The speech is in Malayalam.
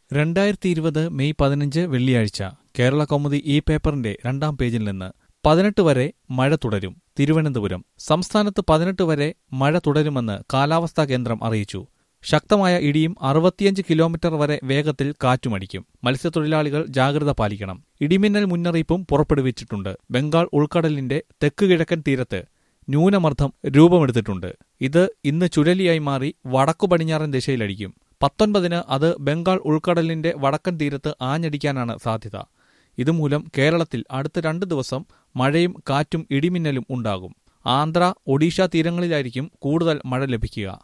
രണ്ടായിരത്തി ഇരുപത് മെയ് പതിനഞ്ച് വെള്ളിയാഴ്ച കേരള കൗമുദി ഈ പേപ്പറിന്റെ രണ്ടാം പേജിൽ നിന്ന് പതിനെട്ട് വരെ മഴ തുടരും തിരുവനന്തപുരം സംസ്ഥാനത്ത് പതിനെട്ട് വരെ മഴ തുടരുമെന്ന് കാലാവസ്ഥാ കേന്ദ്രം അറിയിച്ചു ശക്തമായ ഇടിയും അറുപത്തിയഞ്ച് കിലോമീറ്റർ വരെ വേഗത്തിൽ കാറ്റുമടിക്കും മത്സ്യത്തൊഴിലാളികൾ ജാഗ്രത പാലിക്കണം ഇടിമിന്നൽ മുന്നറിയിപ്പും പുറപ്പെടുവിച്ചിട്ടുണ്ട് ബംഗാൾ ഉൾക്കടലിന്റെ തെക്ക് കിഴക്കൻ തീരത്ത് ന്യൂനമർദ്ദം രൂപമെടുത്തിട്ടുണ്ട് ഇത് ഇന്ന് ചുഴലിയായി മാറി വടക്കു പടിഞ്ഞാറൻ ദിശയിലടിക്കും പത്തൊൻപതിന് അത് ബംഗാൾ ഉൾക്കടലിന്റെ വടക്കൻ തീരത്ത് ആഞ്ഞടിക്കാനാണ് സാധ്യത ഇതുമൂലം കേരളത്തിൽ അടുത്ത രണ്ട് ദിവസം മഴയും കാറ്റും ഇടിമിന്നലും ഉണ്ടാകും ആന്ധ്ര ഒഡീഷ തീരങ്ങളിലായിരിക്കും കൂടുതൽ മഴ ലഭിക്കുക